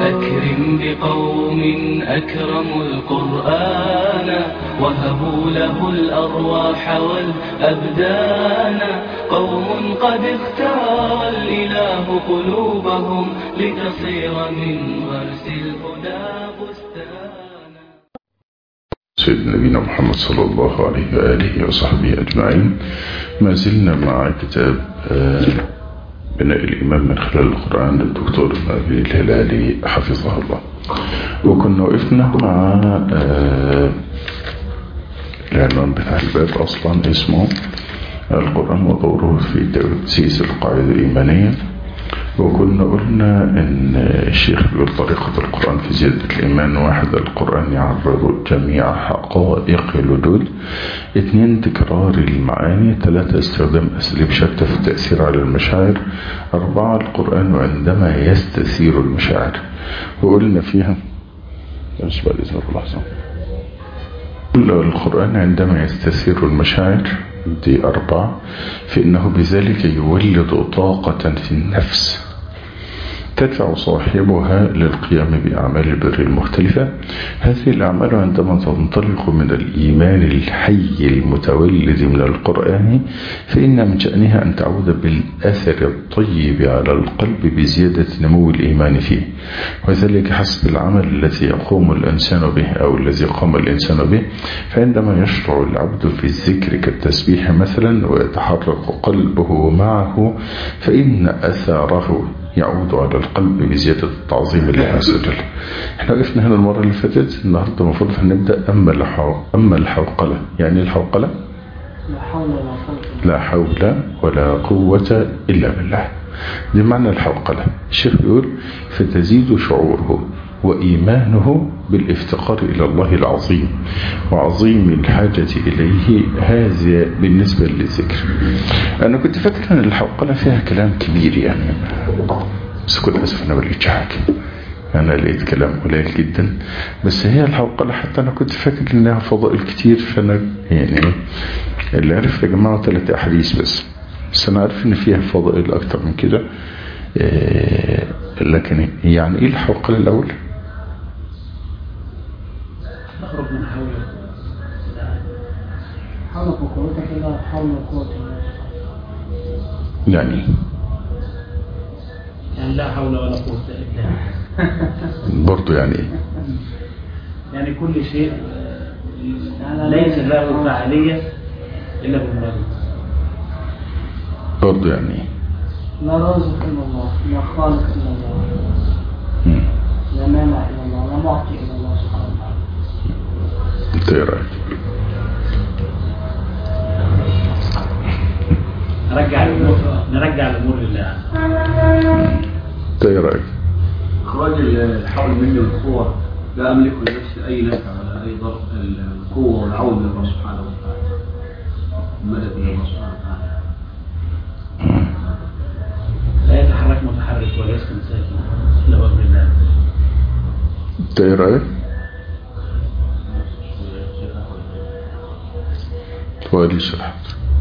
أكرم بقوم أكرموا القرآن وهبوا له الأرواح والأبدان قوم قد اختار الإله قلوبهم لتصير من غرس الهدى بستانا سيدنا نبينا محمد صلى الله عليه وآله وصحبه أجمعين ما زلنا مع كتاب آه، بناء الإمام من خلال القرآن للدكتور أبي الهلالي حفظه الله وكنا وقفنا مع آه، العنوان بتاع الباب أصلا اسمه القرآن ودوره في تأسيس القاعدة الإيمانية وكنا قلنا ان الشيخ بيقول طريقة القرآن في زيادة الإيمان واحد القرآن يعرض جميع حقائق الوجود اثنين تكرار المعاني ثلاثة استخدام أساليب شتى في التأثير على المشاعر أربعة القرآن عندما يستثير المشاعر وقلنا فيها بس بعد إذن الله لحظة. القرآن عندما يستثير المشاعر دي أربعة فإنه بذلك يولد طاقة في النفس تدفع صاحبها للقيام بأعمال البر المختلفة هذه الأعمال عندما تنطلق من الإيمان الحي المتولد من القرآن فإن من شأنها أن تعود بالأثر الطيب على القلب بزيادة نمو الإيمان فيه وذلك حسب العمل الذي يقوم الإنسان به أو الذي قام الإنسان به فعندما يشرع العبد في الذكر كالتسبيح مثلا ويتحرك قلبه معه فإن أثاره يعود على القلب بزيادة التعظيم لله عز وجل احنا وقفنا هنا المرة اللي فاتت النهاردة المفروض هنبدأ أما الحو... أما الحوقلة يعني الحوقلة لا حول ولا قوة لا حول ولا قوة إلا بالله دي معنى الحوقلة الشيخ بيقول فتزيد شعوره وإيمانه بالافتقار إلى الله العظيم وعظيم الحاجة إليه هذا بالنسبة للذكر أنا كنت فاكر أن الحوقلة فيها كلام كبير يعني بس كل أسف أنا بلقيتش حاجة أنا لقيت كلام قليل جدا بس هي الحوقلة حتى أنا كنت فاكر إنها فضائل كتير فأنا يعني اللي عرف يا جماعة ثلاث أحاديث بس بس أنا عارف إن فيها فضائل أكتر من كده إيه، لكن يعني إيه الحوقلة الأول؟ تخرج من حولك حولك وقوتك إلى حول وقوة الله يعني إيه؟ يعني لا حول ولا قوة إلا برضو يعني إيه؟ يعني كل شيء ليس له فاعلية إلا بمراده برضو يعني إيه؟ لا رازق إلا الله لا خالق إلا الله مم. لا مانع إلا الله لا معطي إلا الله سبحانه وتعالى أنت إيه رأيك؟ نرجع الأمور نرجع الأمور لله أنت إيه رأيك؟ إخراج الحول مني والقوة لا أملك لنفسي أي نفع ولا أي ضر القوة والعون من الله سبحانه وتعالى المدد من الله سبحانه وتعالى لا يتحرك متحرك ولا يسكن ساكن إلا بأمر الله أنت إيه رأيك؟ تولي شرحت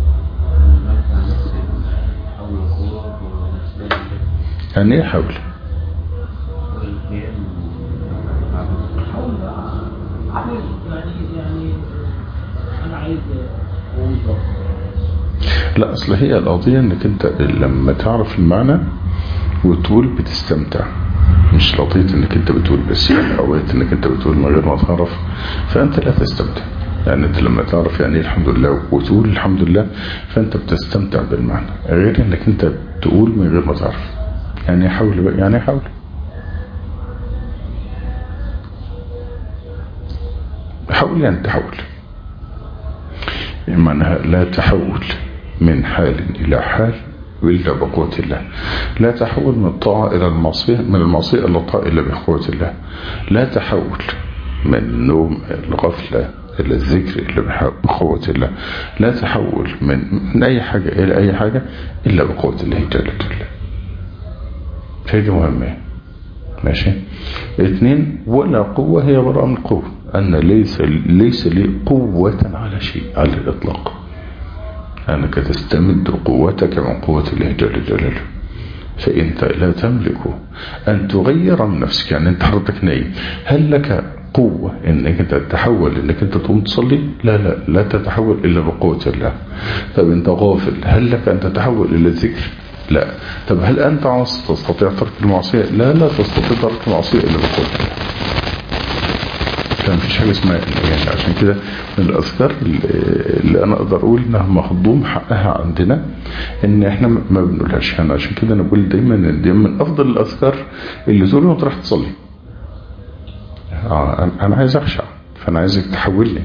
يعني إيه حول؟ عايز يعني يعني أنا عايز لا أصل هي القضية إنك أنت لما تعرف المعنى وتقول بتستمتع مش لطيت إنك أنت بتقول بس يعني أوقات إنك أنت بتقول من غير ما تعرف فأنت لا تستمتع يعني أنت لما تعرف يعني إيه الحمد لله وتقول الحمد لله فأنت بتستمتع بالمعنى غير إنك أنت تقول من غير ما تعرف يعني حول بقى يعني حول حول يعني تحول معناها لا تحول من حال إلى حال إلا بقوة الله لا تحول من الطاعة إلى المعصية من المعصية إلى الطاعة إلا بقوة الله لا تحول من نوم الغفلة إلى الذكر إلا بح- بقوة الله لا تحول من, من أي حاجة إلى أي حاجة إلا بقوة الله جل جلاله هذه مهمة ماشي اثنين ولا قوة هي براءة من القوة أن ليس ليس لي قوة على شيء على الإطلاق أنك تستمد قوتك من قوة الله جل جلاله فأنت لا تملك أن تغير من نفسك يعني أنت حضرتك نايم هل لك قوة انك انت تتحول انك انت تقوم تصلي لا لا لا تتحول الا بقوة الله طب انت غافل هل لك ان تتحول الى الذكر لا طب هل انت عاصي تستطيع ترك المعصية لا لا تستطيع ترك المعصية الا بقوة الله فما فيش حاجة اسمها يعني عشان كده من الأذكار اللي أنا أقدر أقول إنها مهضوم حقها عندنا إن إحنا ما بنقولهاش يعني عشان كده أنا بقول دايما إن دي من أفضل الأذكار اللي تقول وأنت رايح تصلي آه أنا عايز أخشع فأنا عايزك تحولني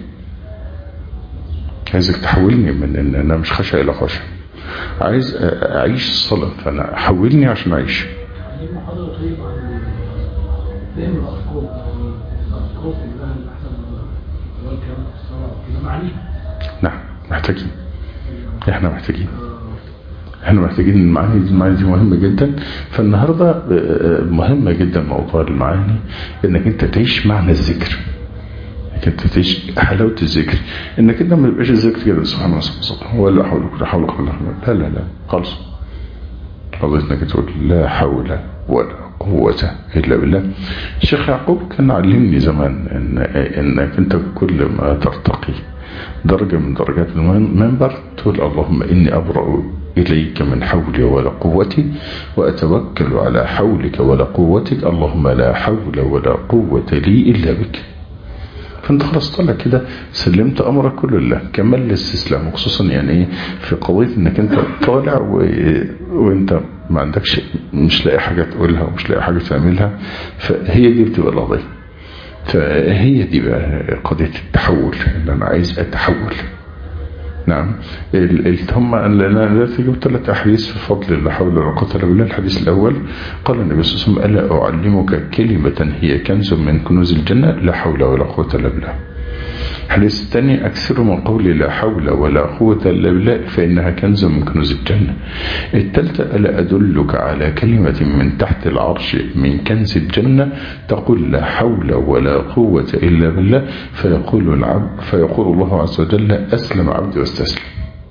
عايزك تحولني من إن أنا مش خشع إلى خشع عايز أعيش الصلاة فأنا حولني عشان أعيش دي محاضرة طيب عن دائما الأفكار يعني الأفكار في الله الأحسن سواء كانت في الصلاة أو كده معانيها نعم محتاجين احنا محتاجين احنا محتاجين المعاني دي المعاني دي مهمة جدا فالنهاردة مهمة جدا موضوع المعاني انك انت تعيش معنى الذكر انك انت تعيش حلاوة الذكر انك انت ما يبقاش الذكر كده سبحان الله سبحان الله ولا حول ولا حول ولا لا لا لا خالص قضيت انك تقول لا حول ولا قوة إلا بالله الشيخ يعقوب كان علمني زمان إن إنك أنت كل ما ترتقي درجة من درجات المنبر تقول اللهم إني أبرأ إليك من حولي ولا قوتي وأتوكل على حولك ولا قوتك اللهم لا حول ولا قوة لي إلا بك فانت خلاص طالع كده سلمت امرك كله لله كمل الاستسلام وخصوصا يعني ايه في قضيه انك انت طالع و... وانت ما عندكش مش لاقي حاجه تقولها ومش لاقي حاجه تعملها فهي دي بتبقى القضيه فهي دي بقى قضيه التحول ان انا عايز اتحول نعم هم انا جبت ثلاث احاديث في فضل لا حول ولا قوه الا بالله الحديث الاول قال النبي صلى الله عليه وسلم الا اعلمك كلمه هي كنز من كنوز الجنه لا حول ولا قوه الا بالله الحديث الثاني أكثر من قول لا حول ولا قوة إلا بالله فإنها كنز من كنوز الجنة الثالثة ألا أدلك على كلمة من تحت العرش من كنز الجنة تقول لا حول ولا قوة إلا بالله فيقول العبد فيقول الله عز وجل أسلم عبدي واستسلم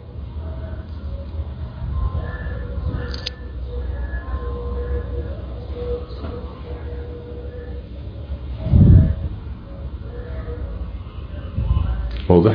واضح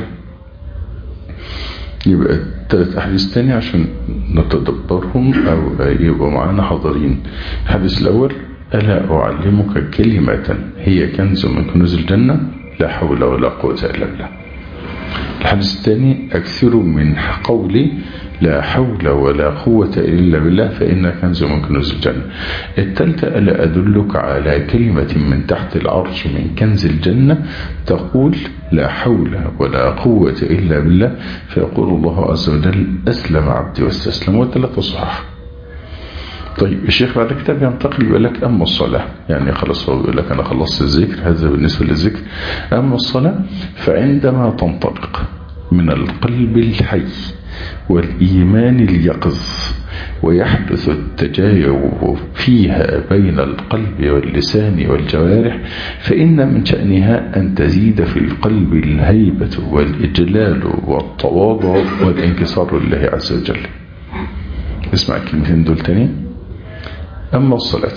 يبقى الثلاث أحاديث تاني عشان نتدبرهم أو يبقوا معانا حاضرين الحديث الأول ألا أعلمك كلمة هي كنز من كنوز الجنة لا حول ولا قوة إلا بالله الحديث الثاني أكثر من قولي لا حول ولا قوة إلا بالله فإن كنز من كنوز الجنة الثالثة ألا أدلك على كلمة من تحت العرش من كنز الجنة تقول لا حول ولا قوة إلا بالله فيقول الله عز وجل أسلم عبدي واستسلم وثلاثة صحاح طيب الشيخ بعد كده بينتقل يقول لك أما الصلاة يعني خلاص هو يقول لك أنا خلصت الذكر هذا بالنسبة للذكر أما الصلاة فعندما تنطلق من القلب الحي والإيمان اليقظ ويحدث التجاوب فيها بين القلب واللسان والجوارح فإن من شأنها أن تزيد في القلب الهيبة والإجلال والتواضع والانكسار لله عز وجل اسمع الكلمتين دول تاني أما الصلاة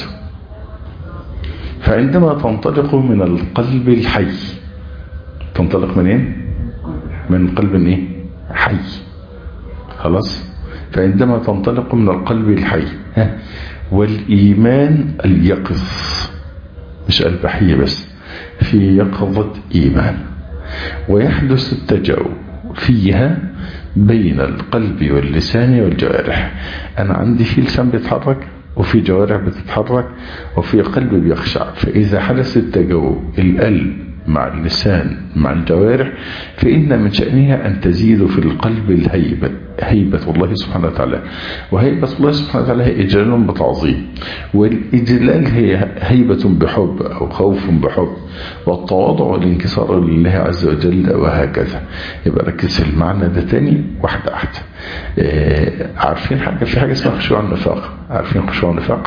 فعندما تنطلق من القلب الحي تنطلق منين من قلب ايه حي خلاص فعندما تنطلق من القلب الحي ها والإيمان اليقظ مش قلب حي بس في يقظة إيمان ويحدث التجاوب فيها بين القلب واللسان والجوارح أنا عندي في لسان بيتحرك وفي جوارح بتتحرك وفي قلب بيخشع فإذا حدث التجاوب القلب مع اللسان مع الجوارح فإن من شأنها أن تزيد في القلب الهيبة هيبة الله سبحانه وتعالى وهيبة الله سبحانه وتعالى هي إجلال بتعظيم والإجلال هي هيبة بحب أو خوف بحب والتواضع والانكسار لله عز وجل وهكذا يبقى ركز في المعنى ده تاني واحدة واحدة آه عارفين حاجة في حاجة اسمها خشوع النفاق عارفين خشوع النفاق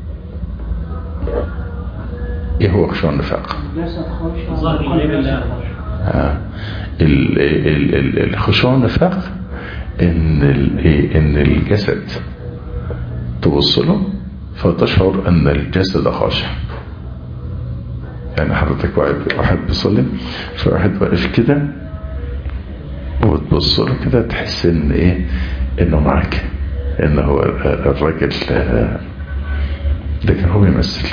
ايه هو خشوع النفاق ظهر الغيب الله آه. ال- ال- ال- الخشوع النفاق ان ال- إيه؟ ان الجسد تبص له فتشعر ان الجسد خاشع يعني حضرتك واحد واحد بيصلي فواحد واقف كده وتبص له كده تحس ان ايه انه معاك ان هو الراجل ده كان هو بيمثل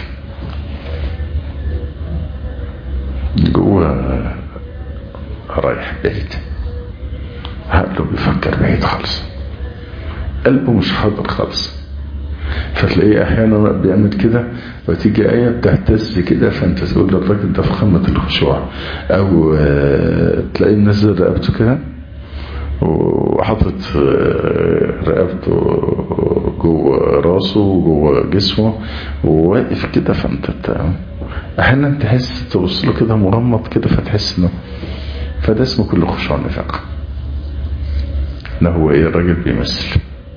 جوه رايح بعيد عقله بيفكر بعيد خالص قلبه مش حاضر خالص فتلاقيه احيانا بيعمل كده وتيجي ايه بتهتز كده فانت تقول للراجل ده في قمه الخشوع او تلاقيه منزل رقبته كده وحاطط رقبته جوه راسه وجوه جسمه وواقف كده فانت احيانا تحس تبص له كده مرمط كده فتحس انه فده اسمه كل خشوع نفاق ان هو ايه الراجل بيمثل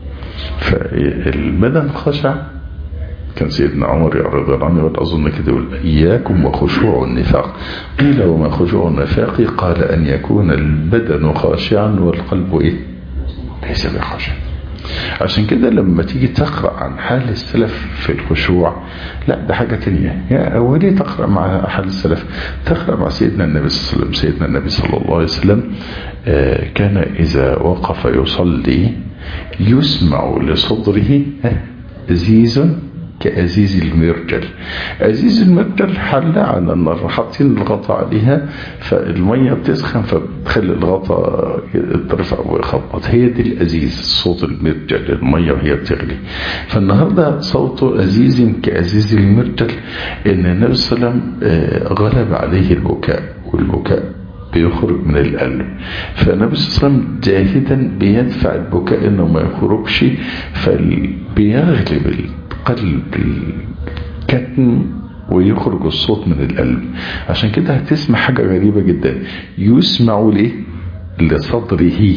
فالبدن خشع كان سيدنا عمر رضي الله عنه أظن كده يقول إياكم وخشوع النفاق قيل وما خشوع النفاق قال أن يكون البدن خاشعا والقلب إيه ليس بخاشع عشان كده لما تيجي تقرأ عن حال السلف في الخشوع لا ده حاجة تانية يا أولي تقرأ مع حال السلف تقرأ مع سيدنا النبي صلى الله عليه وسلم سيدنا النبي صلى الله عليه وسلم كان إذا وقف يصلي يسمع لصدره أزيز كأزيز المرجل أزيز المرجل حل على النار حاطين الغطاء عليها فالمية بتسخن فبتخلي الغطاء ترفع ويخبط هي دي الأزيز صوت المرجل المية وهي بتغلي فالنهاردة صوته أزيز كأزيز المرجل إن النبي صلى الله عليه وسلم غلب عليه البكاء والبكاء بيخرج من القلب فالنبي صلى الله عليه وسلم جاهدا بيدفع البكاء انه ما يخرجش فبيغلب القلب الكتم ويخرج الصوت من القلب عشان كده هتسمع حاجة غريبة جدا يسمع ليه لصدره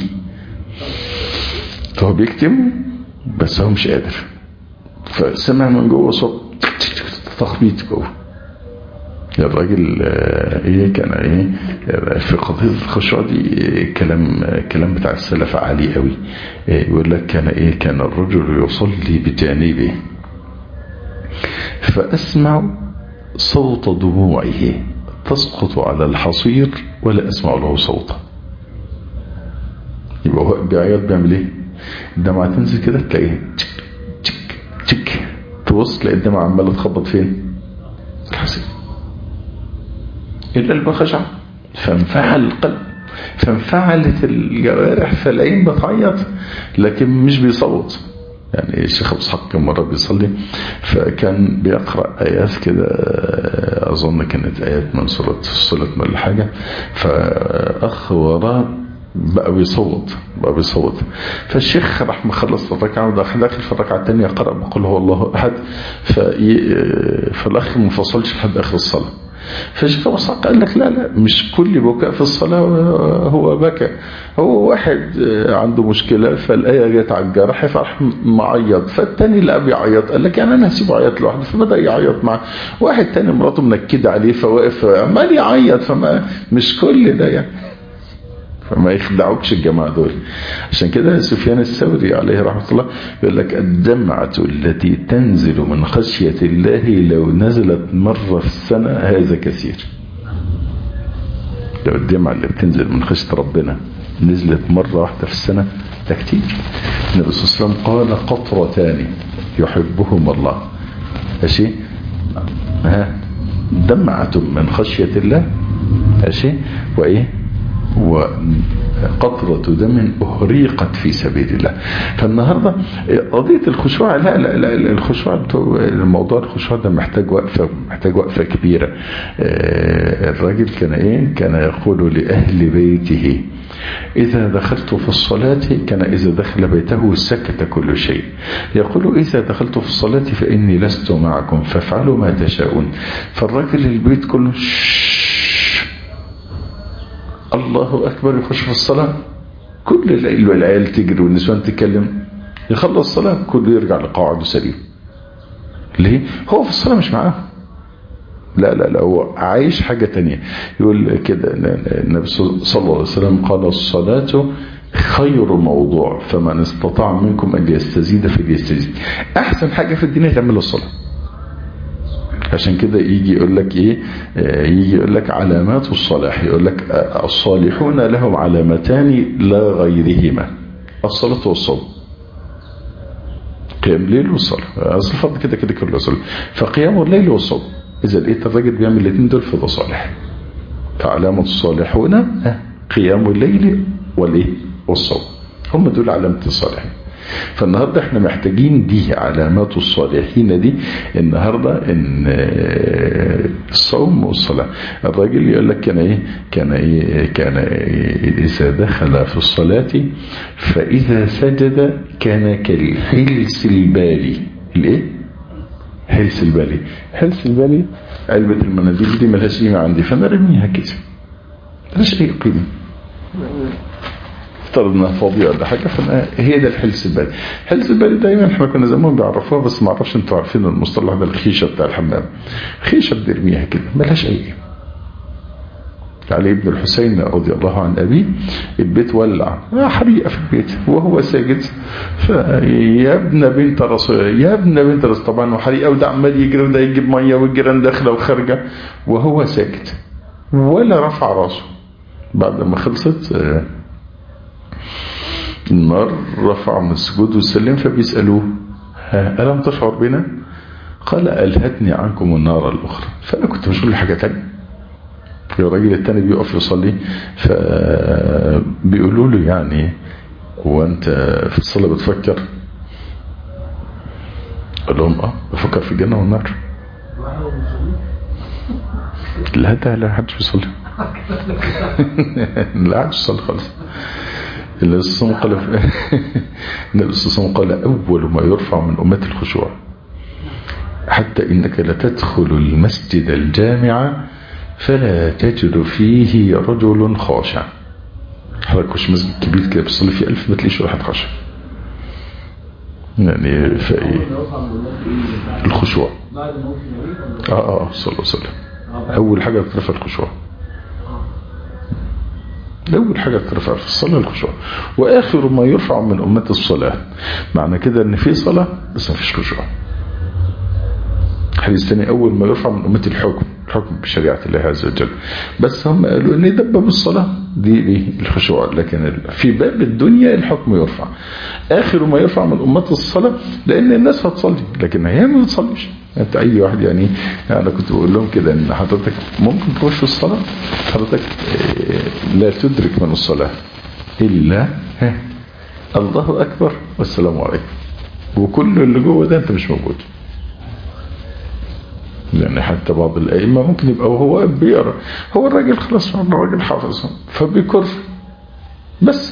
فهو بيكتم بس هو مش قادر فسمع من جوه صوت تخبيط جوه الراجل ايه كان ايه في قضيه الخشوع دي كلام كلام بتاع السلف عالي قوي يقول لك كان ايه كان الرجل يصلي بجانبه فاسمع صوت دموعه تسقط على الحصير ولا اسمع له صوتا يبقى هو بيعيط بيعمل ايه الدمعه تنزل كده تلاقيه تشك تشك تشك تبص تلاقي الدمعه عماله تخبط فين الحصير القلب خشع فانفعل القلب فانفعلت الجوارح فالعين بتعيط لكن مش بيصوت يعني الشيخ ابو اسحاق كان مره بيصلي فكان بيقرا ايات كده اظن كانت ايات من سوره فصلت من الحاجه فاخ وراه بقى بيصوت بقى بيصوت فالشيخ راح مخلص الركعه وداخل داخل في الركعه الثانيه قرأ بقول هو الله احد فالاخ ما فصلش لحد اخر الصلاه فالشيخ ابو اسحاق قال لك لا لا مش كل بكاء في الصلاه هو بكى هو واحد عنده مشكله فالايه جت على الجرح فراح معيط فالتاني لا بيعيط قال لك يعني انا هسيبه يعيط لوحده فبدا يعيط معاه واحد تاني مراته منكده عليه فواقف عمال يعيط فما مش كل ده يعني فما يخدعوكش الجماعة دول عشان كده سفيان الثوري عليه رحمة الله يقول لك الدمعة التي تنزل من خشية الله لو نزلت مرة في السنة هذا كثير لو الدمعة اللي بتنزل من خشية ربنا نزلت مرة واحدة في السنة ده كتير النبي صلى الله عليه وسلم قال قطرتان يحبهما الله ماشي ها دمعة من خشية الله ماشي وايه وقطرة دم أهريقت في سبيل الله فالنهاردة قضية الخشوع لا لا لا الخشوع الموضوع الخشوع ده محتاج وقفة محتاج وقفة كبيرة الراجل كان ايه كان يقول لأهل بيته إذا دخلت في الصلاة كان إذا دخل بيته سكت كل شيء يقول إذا دخلت في الصلاة فإني لست معكم فافعلوا ما تشاءون فالراجل البيت كله الله أكبر يخش في الصلاة كل الليل والعيال تجري والنسوان تتكلم يخلص الصلاة كله يرجع لقاعده سليم ليه؟ هو في الصلاة مش معاه لا لا لا هو عايش حاجة تانية يقول كده النبي صلى الله عليه وسلم قال الصلاة خير موضوع فمن استطاع منكم أن يستزيد فليستزيد أحسن حاجة في الدنيا تعمل الصلاة عشان كده يجي يقول لك ايه آه، يجي يقول لك علامات الصلاح يقول لك آه، الصالحون لهم علامتان لا غيرهما الصلاة والصوم قيام الليل والصلاة أصل الفضل كده كده كله صلاة فقيام الليل والصوم إذا لقيت الراجل بيعمل الاثنين دول فده صالح فعلامة الصالحون آه، قيام الليل والايه والصوم هم دول علامة الصالحين فالنهاردة احنا محتاجين دي علامات الصالحين دي النهاردة ان آه، الصوم والصلاة الراجل يقول لك كان ايه كان ايه كان إيه اذا دخل في الصلاة فاذا سجد كان كالحلس البالي الايه حلس البالي حلس البالي علبة المناديل دي ملهاش قيمة عندي فانا رميها كده ملهاش اي قيمة افترض انها فاضيه ولا حاجه فانا هي ده الحلس البالي الحلس البالي دايما احنا كنا زمان بيعرفوها بس ما اعرفش انتوا عارفين المصطلح ده الخيشه بتاع الحمام خيشه بنرميها كده ملهاش اي قيمه علي بن الحسين رضي الله عن أبيه البيت ولع حريقة في البيت وهو ساجد فيا ابن بنت رسول يا ابن بنت رسول طبعا وحريقة وده عمال يجري وده يجيب مية والجيران داخلة وخارجة وهو ساكت ولا رفع راسه بعد ما خلصت آه، النار رفع من السجود والسلم فبيسألوه ها ألم تشعر بنا قال ألهتني عنكم النار الأخرى فأنا كنت مشغول حاجة تانية الراجل التاني بيقف يصلي فبيقولوا له يعني هو أنت في الصلاة بتفكر قال لهم اه بفكر في الجنة والنار لا ده لا حدش بيصلي لا حدش بيصلي خالص النبي صلى الله عليه وسلم قال النبي صلى الله عليه وسلم قال أول ما يرفع من أمة الخشوع حتى إنك لتدخل المسجد الجامع فلا تجد فيه رجل خاشع حضرتك مش مسجد كبير كده بتصلي فيه ألف ما تلاقيش واحد خاشع يعني فإيه الخشوع بعد موت النبي ولا اه اه صلى الله عليه وسلم أول حاجة ترفع الخشوع أول حاجة ترفع في الصلاة الخشوع وآخر ما يرفع من أمة الصلاة معنى كده إن في صلاة بس ما فيش خشوع حديث تاني أول ما يرفع من أمة الحكم الحكم بشريعة الله عز وجل بس هم قالوا إن ده باب الصلاة دي إيه الخشوع لكن ال- في باب الدنيا الحكم يرفع آخر ما يرفع من أمة الصلاة لأن الناس هتصلي لكن هي ما بتصليش انت اي واحد يعني انا كنت بقول لهم كده ان حضرتك ممكن تخش في الصلاه حضرتك آه، لا تدرك من الصلاه الا ها الله اكبر والسلام عليكم وكل اللي جوه ده انت مش موجود يعني حتى بعض الائمه ممكن يبقى وهو واقف بيقرا هو الراجل خلاص هو الراجل حافظ فبيكر بس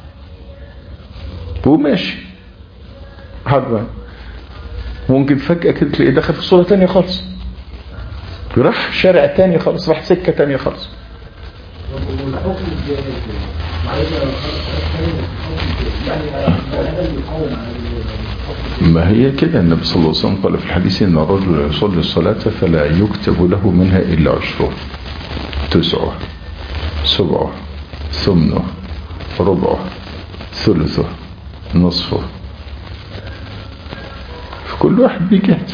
وماشي حد ما ممكن فجأة كده تلاقيه دخل في صورة تانية خالص راح شارع تاني خالص راح سكة تانية خالص والحكم الجاهز معلش لو يعني هذا يقوم على الحكم ما هي كده النبي صلى الله عليه وسلم قال في الحديث ان الرجل يصلي الصلاة فلا يكتب له منها الا عشره تسعه سبعه ثمنه ربعه ثلثه نصفه فكل واحد بيجهد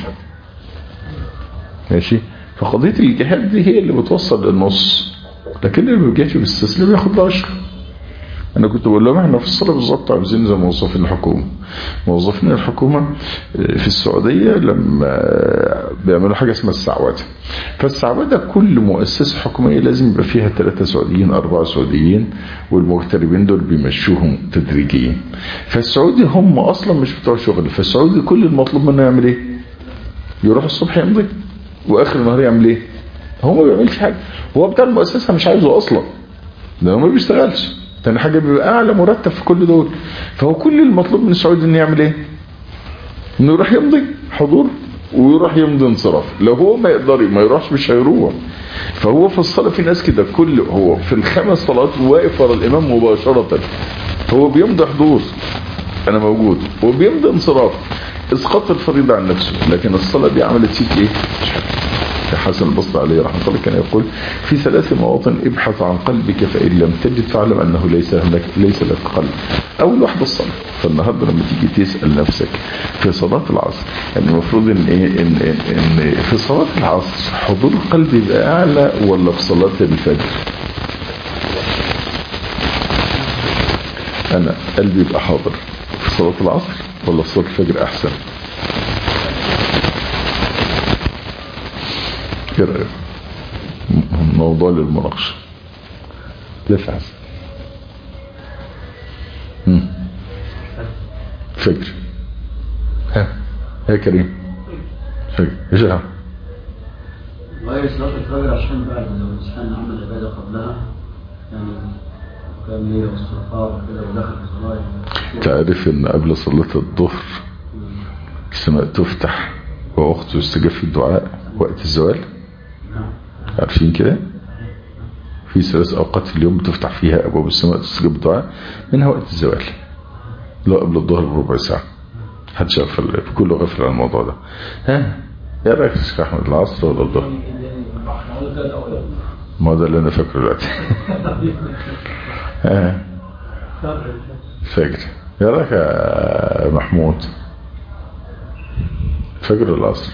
ماشي فقضية الجهاد دي هي اللي بتوصل للنص لكن اللي ما بيجهدش بيستسلم ياخد له عشره انا كنت بقول لهم احنا في الصلاه بالظبط عاوزين زي موظفين الحكومه موظفين الحكومه في السعوديه لما بيعملوا حاجه اسمها السعوده فالسعوده كل مؤسسه حكوميه لازم يبقى فيها ثلاثه سعوديين اربعه سعوديين والمغتربين دول بيمشوهم تدريجيا فالسعودي هم اصلا مش بتوع شغل فالسعودي كل المطلوب منه يعمل ايه يروح الصبح يمضي واخر النهار يعمل ايه هو ما بيعملش حاجه هو بتاع المؤسسه مش عايزه اصلا ده هو ما بيشتغلش تاني حاجة بيبقى أعلى مرتب في كل دول فهو كل المطلوب من السعودي إنه يعمل إيه؟ إنه يروح يمضي حضور ويروح يمضي انصراف لو هو ما يقدر ما يروحش مش هيروح فهو في الصلاة في ناس كده كل هو في الخمس صلوات واقف ورا الإمام مباشرة هو بيمضي حضور أنا موجود وبيمضي انصراف اسقاط الفريضة عن نفسه لكن الصلاة دي عملت فيك إيه؟ مش حاجة حسن البصري عليه رحمه الله كان يقول في ثلاث مواطن ابحث عن قلبك فإن لم تجد فاعلم أنه ليس لك ليس لك قلب أول واحدة الصلاة فالنهارده لما تيجي تسأل نفسك في صلاة العصر يعني المفروض إن إيه إن, إن, إن في صلاة العصر حضور القلب يبقى أعلى ولا في صلاة الفجر؟ أنا قلبي يبقى حاضر في صلاة العصر ولا في صلاة الفجر أحسن؟ ايه رايك موضوع للمناقشه لا فعل فجر ها يا كريم فجر ايش ها غير صلاة الفجر عشان بعد لو الإنسان عمل عبادة قبلها يعني كان ليه واستغفار وكده ودخل في صلاة تعرف ان قبل صلاة الظهر السماء تفتح ووقت يستجاب في الدعاء وقت الزوال نعم عارفين كده في ثلاث اوقات في اليوم بتفتح فيها ابواب السماء تستجيب الدعاء منها وقت الزوال لو قبل الظهر بربع ساعه حد شاف ال- كله غفل عن الموضوع ده ها يا رايك يا شيخ احمد العصر ولا الظهر ما ده اللي انا فاكره دلوقتي ها فجر يا رايك يا محمود فجر العصر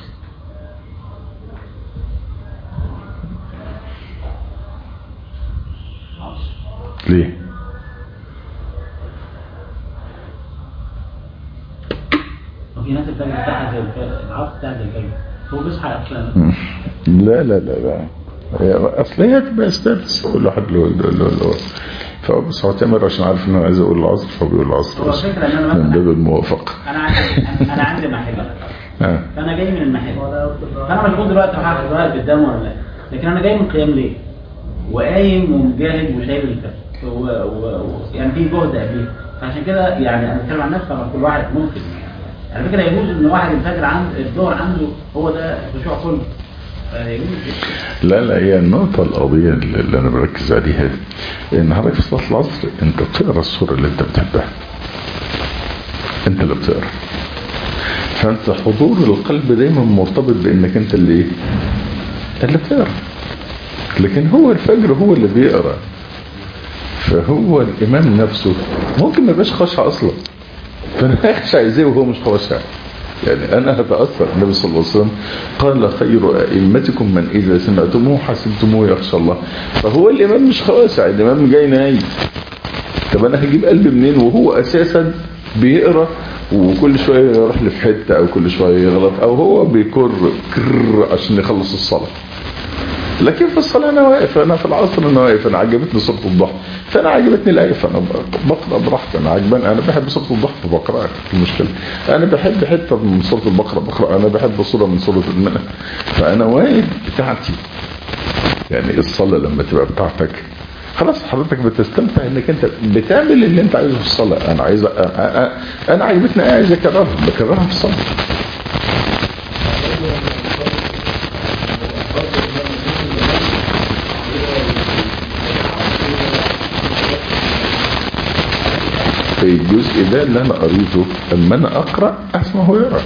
ليه وفي ناس الفجر بتاعها زي الفجر العصر بتاع زي الفجر هو بيصحى اصلا مم. لا لا لا لا هي اصل هي تبقى استرس كل واحد له له له له فهو بس هو تامر عشان عارف انه عايز يقول العصر فبيقول العصر هو بس الفكرة إن أنا من مثلا- باب الموافقه انا عندي انا عندي محل اه فانا جاي من المحل فانا مشغول دلوقتي هحضر واقف قدامه ولا لا لكن انا جاي من قيام ليل وقايم ومجاهد وشايل الفجر و... و... و... يعني في جهد قبليه فعشان كده يعني انا بتكلم عن نفسي طبعا كل واحد ممكن يعني على فكره يجوز ان واحد الفجر عنده الظهر عنده هو ده الخشوع كله فيجوز لا لا هي النقطة القضية اللي اللي أنا بركز عليها دي إن حضرتك في صلاة العصر أنت بتقرا السورة اللي أنت بتحبها أنت اللي بتقرا فأنت حضور القلب دايما مرتبط بإنك أنت اللي إيه؟ اللي بتقرا لكن هو الفجر هو اللي بيقرا فهو الإمام نفسه ممكن ما يبقاش خاشع أصلا فأنا أخشع إزاي وهو مش خاشع يعني أنا هتأثر النبي صلى الله عليه وسلم قال خير أئمتكم من إذا سمعتموه حسبتموه يخشى الله فهو الإمام مش خاشع الإمام جاي نايم طب أنا هجيب قلبي منين وهو أساسا بيقرأ وكل شوية يروح لي في حتة أو كل شوية يغلط أو هو بيكر كر عشان يخلص الصلاة لكن في الصلاة أنا واقف أنا في العصر أنا واقف أنا عجبتني سورة الضحى فأنا عجبتني الآية فأنا بقرأ براحتي أنا عجبان أنا بحب سورة الضحى فبقرأها في المشكلة أنا بحب حتة من سورة البقرة بقرأ أنا بحب سورة من سورة المنى فأنا واقف بتاعتي يعني الصلاة لما تبقى بتاعتك خلاص حضرتك بتستمتع انك انت بتعمل اللي انت عايزه في الصلاة انا عايز أ- أ- أ- انا عجبتني آية عايز اكررها بكررها في الصلاة في الجزء ده اللي انا قريته اما انا اقرا اسمعه يقرا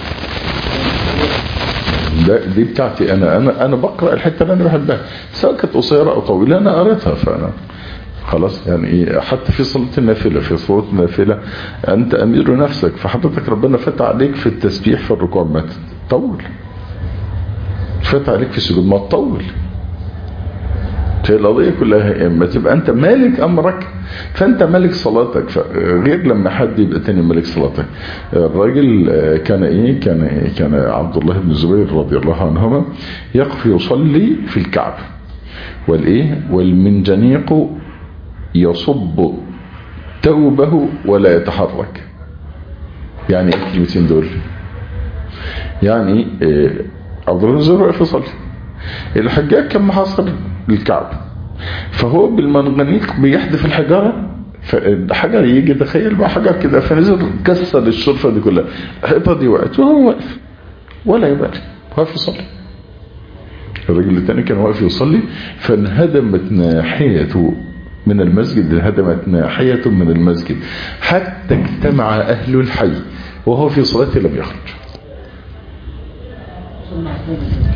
ده دي بتاعتي انا انا انا بقرا الحته اللي انا بحبها سواء كانت قصيره او طويله انا قريتها فانا خلاص يعني ايه حتى في صلاه النافله في صلاه النافله انت امير نفسك فحضرتك ربنا فتح عليك في التسبيح في الركوع ما تطول فتح عليك في السجود ما تطول هي القضية كلها اما تبقى انت مالك امرك فانت مالك صلاتك غير لما حد يبقى تاني مالك صلاتك الراجل آه، كان ايه كان كان عبد الله بن الزبير رضي الله عنهما يقف يصلي في الكعبة والايه والمنجنيق يصب توبه ولا يتحرك يعني ايه الكلمتين دول يعني آه، عبد الله بن الزبير واقف يصلي الحجاج كان محاصر الكعبة فهو بالمنغنيق بيحدف الحجارة فالحجر يجي تخيل بقى حجر كده فنزل كسر الشرفة دي كلها الحيطة دي وقعت وهو واقف ولا يبالي واقف يصلي الراجل الثاني كان واقف يصلي فانهدمت ناحيته من المسجد انهدمت ناحية من المسجد حتى اجتمع أهل الحي وهو في صلاته لم يخرج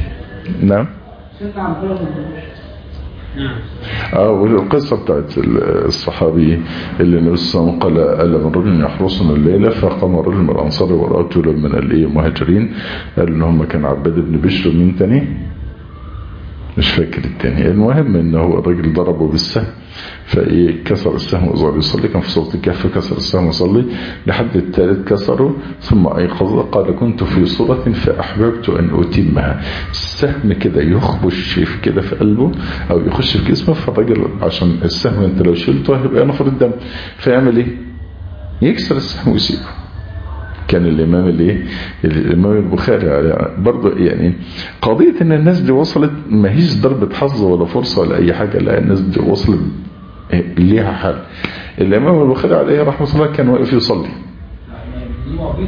نعم سيدنا عبد الله بن جحش نعم اه والقصة بتاعت الصحابي اللي النبي صلى الله عليه وسلم قال ألا من رجل يحرسنا الليلة فقام رجل من الأنصار ورأته من الايه المهاجرين قال إن هم كان عباد بن بشر مين تاني مش فاكر التاني المهم ان هو الراجل ضربه بالسهم فايه كسر السهم وظل يصلي كان في صوت الكهف كسر السهم وصلي لحد الثالث كسره ثم ايقظ قال كنت في صورة فاحببت ان اتمها السهم كده يخبش في كده في قلبه او يخش في جسمه فالراجل عشان السهم انت لو شلته هيبقى نفر الدم فيعمل ايه يكسر السهم ويسيبه كان الإمام الايه الإمام البخاري برضه يعني قضية إن الناس دي وصلت ما هيش ضربة حظ ولا فرصة ولا أي حاجة لا الناس دي وصلت ليها حل الإمام البخاري عليه رحمة الله كان واقف يصلي دي معجزة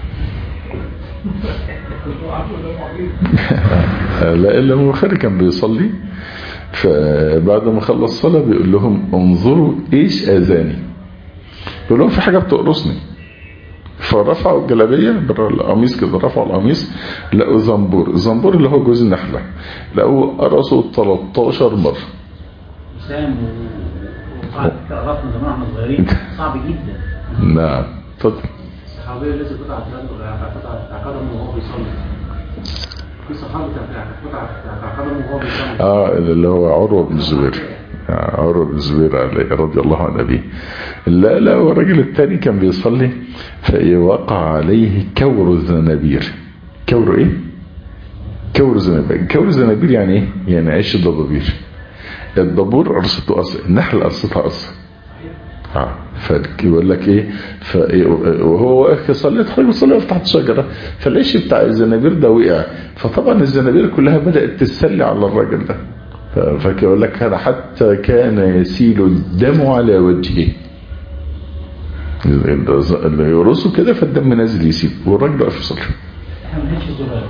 كنتوا عارفوا ان هو معجزة لا الإمام البخاري كان بيصلي فبعد ما خلص صلاة بيقول لهم انظروا إيش آذاني بيقول لهم في حاجة بتقرصني فرفعوا الجلابية القميص كده رفعوا القميص لقوا زنبور الزنبور اللي هو جوز النحلة لقوا قرصوا 13 مرة وسام و- وقعد قرأت من زمان واحنا صغيرين صعب جدا نعم اتفضل الصحابية التي قطعت قطعت قدمه وهو بيصلي في صحابي قطعت قطعت قدمه وهو بيصلي اه اللي هو عروة بن الزبير آه، عروة بن الزبير عليه رضي الله عن أبيه لا لا هو الراجل الثاني كان بيصلي فوقع عليه كور الزنابير كور ايه كور زنابير كور زنابير يعني ايه يعني عيش الضبابير الضبور قرصته قرص النحل قرصتها قرصه اه فيقول لك ايه فإيه وهو واقف يصلي تخرج يصلي يقف تحت شجره فالعيش بتاع الزنابير ده وقع فطبعا الزنابير كلها بدات تسلي على الراجل ده ف- فيقول لك هذا حتى كان يسيل الدم على وجهه اللي يرصه كده فالدم نازل يسيل والراجل واقف يصلي احنا ما بنحبش الزرار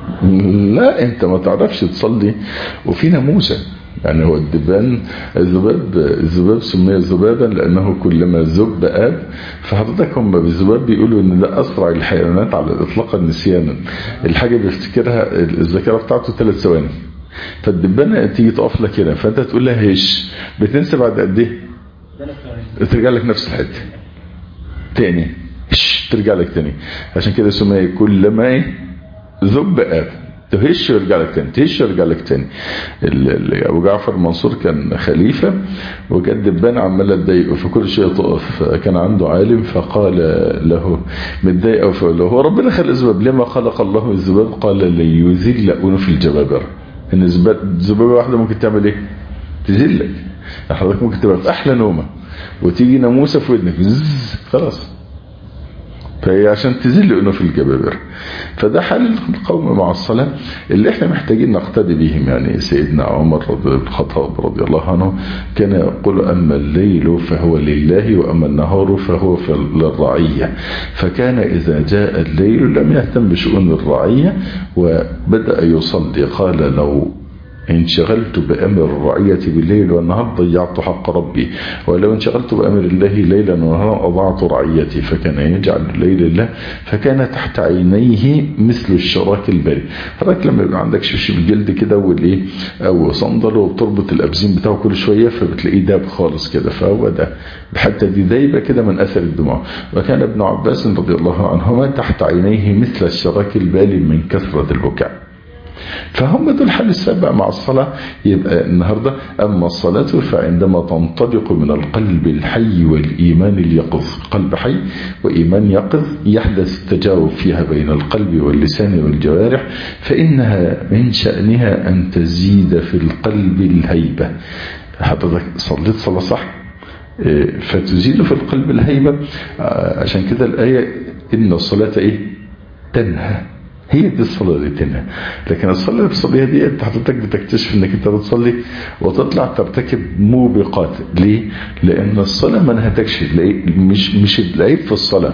لا انت ما تعرفش تصلي وفي ناموسه يعني هو الدبان الذباب الذباب سمي ذبابا لانه كلما ذب اب فحضرتك هم بالذباب بيقولوا ان ده اسرع الحيوانات على الاطلاق نسيانا الحاجه بيفتكرها الذاكره بتاعته ثلاث ثواني فالدبانه تيجي تقف لك كده فانت تقول لها هش بتنسى بعد قد ايه؟ ثلاث ثواني ترجع لك نفس الحته تاني هش ترجع لك تاني عشان كده سمي كلما ايه ذب اب تهش ويرجع لك تاني تهش ويرجع لك تاني ال- ال- ابو جعفر منصور كان خليفه وكانت دبانه عماله تضايقه في كل شيء تقف كان عنده عالم فقال له متضايق فقال له هو ربنا خلق الذباب لما خلق الله الذباب قال ليذل انف الجبابره ان الذباب- ذبابه واحده ممكن تعمل ايه تذلك يعني حضرتك ممكن تبقى في احلى نومه وتيجي ناموسه في ودنك زز، خلاص فهي عشان تذل انف الجبابره فده حال القوم مع الصلاه اللي احنا محتاجين نقتدي بهم يعني سيدنا عمر رضي الخطاب رضي الله عنه كان يقول اما الليل فهو لله واما النهار فهو في- للرعيه فكان اذا جاء الليل لم يهتم بشؤون الرعيه وبدا يصلي قال لو انشغلت بأمر الرعية بالليل والنهار ضيعت حق ربي ولو انشغلت بأمر الله ليلا ونهارا أضعت رعيتي فكان يجعل الليل لله فكان تحت عينيه مثل الشراك الباري حضرتك لما يبقى عندك شبشب جلد كده والايه او صندل وبتربط الابزين بتاعه كل شويه فبتلاقيه داب خالص كده فهو ده الحته دي دايبه كده من اثر الدموع وكان ابن عباس رضي الله عنهما تحت عينيه مثل الشراك البالي من كثره البكاء فهم دول حال السبع مع الصلاة يبقى النهاردة أما الصلاة فعندما تنطلق من القلب الحي والإيمان اليقظ قلب حي وإيمان يقظ يحدث التجاوب فيها بين القلب واللسان والجوارح فإنها من شأنها أن تزيد في القلب الهيبة حضرتك صليت صلاة صح إيه، فتزيد في القلب الهيبة آه، عشان كده الآية إن الصلاة إيه تنهى هي دي الصلاة اللي تنهى لكن الصلاة اللي بتصليها دي انت حضرتك بتكتشف انك انت بتصلي وتطلع ترتكب موبقات ليه؟ لان الصلاة ما نهتكش تلاقي مش مش العيب في الصلاة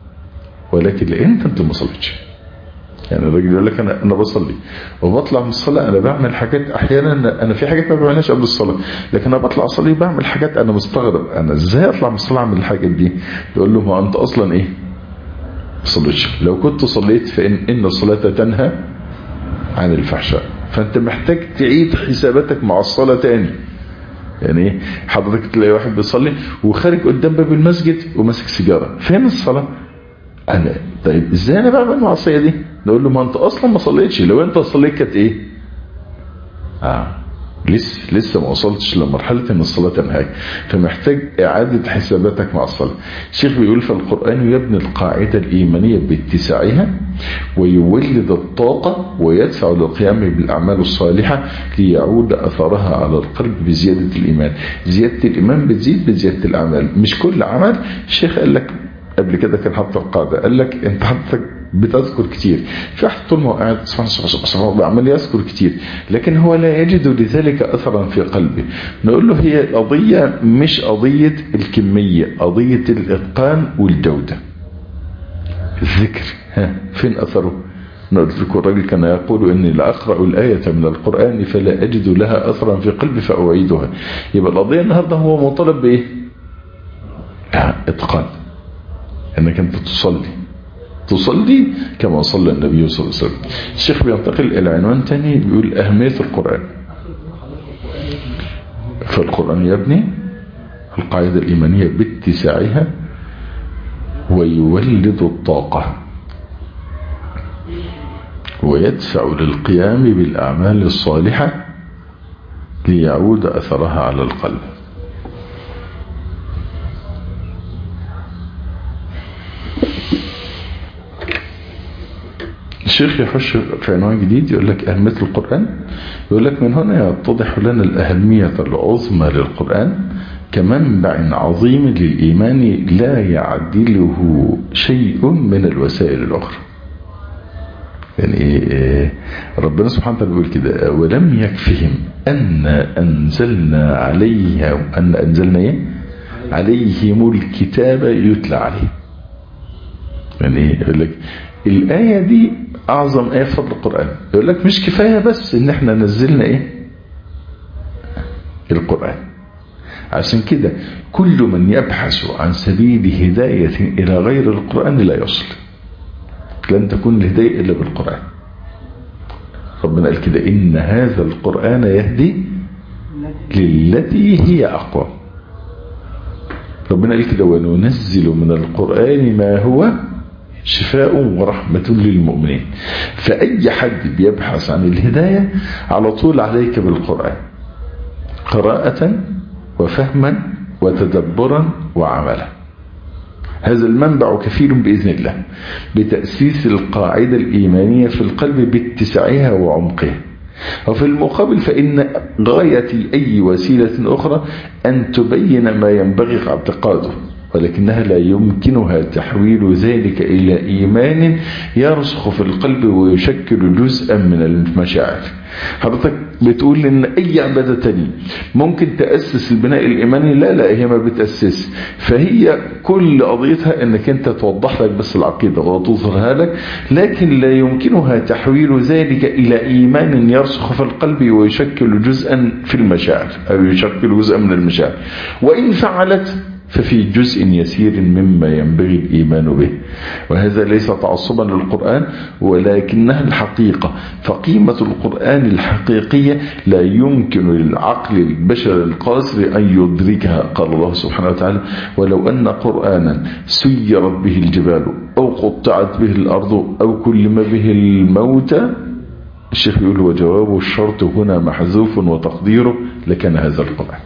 ولكن لان انت انت ما صليتش يعني الراجل يقول لك انا انا بصلي وبطلع من الصلاه انا بعمل حاجات احيانا انا في حاجات ما بعملهاش قبل الصلاه لكن انا بطلع اصلي بعمل حاجات انا مستغرب انا ازاي اطلع من الصلاه اعمل الحاجات دي يقول له ما انت اصلا ايه ما صليتش لو كنت صليت فان ان الصلاه تنهى عن الفحشاء فانت محتاج تعيد حساباتك مع الصلاة تاني يعني ايه حضرتك تلاقي واحد بيصلي وخارج قدام باب المسجد وماسك سيجارة فين الصلاة انا طيب ازاي انا بعمل المعصية دي نقول له ما انت اصلا ما صليتش لو انت صليت كانت ايه اه لسه لسه ما وصلتش لمرحلة ان الصلاة تنهاك فمحتاج اعادة حساباتك مع الصلاة الشيخ بيقول فالقرآن يبني القاعدة الايمانية باتساعها ويولد الطاقة ويدفع للقيام بالاعمال الصالحة ليعود اثرها على القلب بزيادة الايمان زيادة الايمان بتزيد بزيادة الاعمال مش كل عمل الشيخ قال لك قبل كده كان حاطط القاعدة قال لك انت حضرتك بتذكر كتير في واحد طول ما هو قاعد سبحان الله سبحان الله عمال يذكر كتير لكن هو لا يجد لذلك اثرا في قلبه نقول له هي القضية مش قضية الكمية قضية الاتقان والجودة الذكر ها فين اثره نقول لكم الراجل كان يقول اني لاقرا الايه من القران فلا اجد لها اثرا في قلبي فاعيدها يبقى القضيه النهارده هو مطالب بايه اتقان انك انت تصلي تصلي كما صلى النبي صلى الله عليه وسلم الشيخ بينتقل الى عنوان تاني بيقول اهمية القرآن فالقرآن يبني القاعدة الإيمانية باتساعها ويولد الطاقة ويدفع للقيام بالأعمال الصالحة ليعود أثرها على القلب الشيخ يخش في عنوان جديد يقول لك أهمية القرآن يقول لك من هنا يتضح لنا الأهمية العظمى للقرآن كمنبع عظيم للإيمان لا يعدله شيء من الوسائل الأخرى يعني ربنا سبحانه وتعالى بيقول كده ولم يكفهم أن أنزلنا عليها أن أنزلنا إيه؟ عليهم الكتاب يتلى عليه يعني يقول لك الآية دي أعظم آية في فضل القرآن يقول لك مش كفاية بس إن احنا نزلنا إيه القرآن عشان كده كل من يبحث عن سبيل هداية إلى غير القرآن لا يصل لن تكون الهداية إلا بالقرآن ربنا قال كده إن هذا القرآن يهدي للتي هي أقوى ربنا قال كده وننزل من القرآن ما هو شفاء ورحمة للمؤمنين فأي حد بيبحث عن الهداية على طول عليك بالقرآن قراءة وفهما وتدبرا وعملا هذا المنبع كفيل بإذن الله بتأسيس القاعدة الإيمانية في القلب باتساعها وعمقها وفي المقابل فإن غاية أي وسيلة أخرى أن تبين ما ينبغي اعتقاده ولكنها لا يمكنها تحويل ذلك إلى إيمان يرسخ في القلب ويشكل جزءا من المشاعر حضرتك بتقول ان اي عبادة تانية ممكن تأسس البناء الايماني لا لا هي ما بتأسس فهي كل قضيتها انك انت توضح لك بس العقيدة وتظهرها لك لكن لا يمكنها تحويل ذلك الى ايمان يرسخ في القلب ويشكل جزءا في المشاعر او يشكل جزءا من المشاعر وان فعلت ففي جزء يسير مما ينبغي الإيمان به وهذا ليس تعصبا للقرآن ولكنها الحقيقة فقيمة القرآن الحقيقية لا يمكن للعقل البشر القاصر أن يدركها قال الله سبحانه وتعالى ولو أن قرآنا سيرت به الجبال أو قطعت به الأرض أو كلم به الموتى الشيخ يقول وجواب الشرط هنا محذوف وتقديره لكان هذا القرآن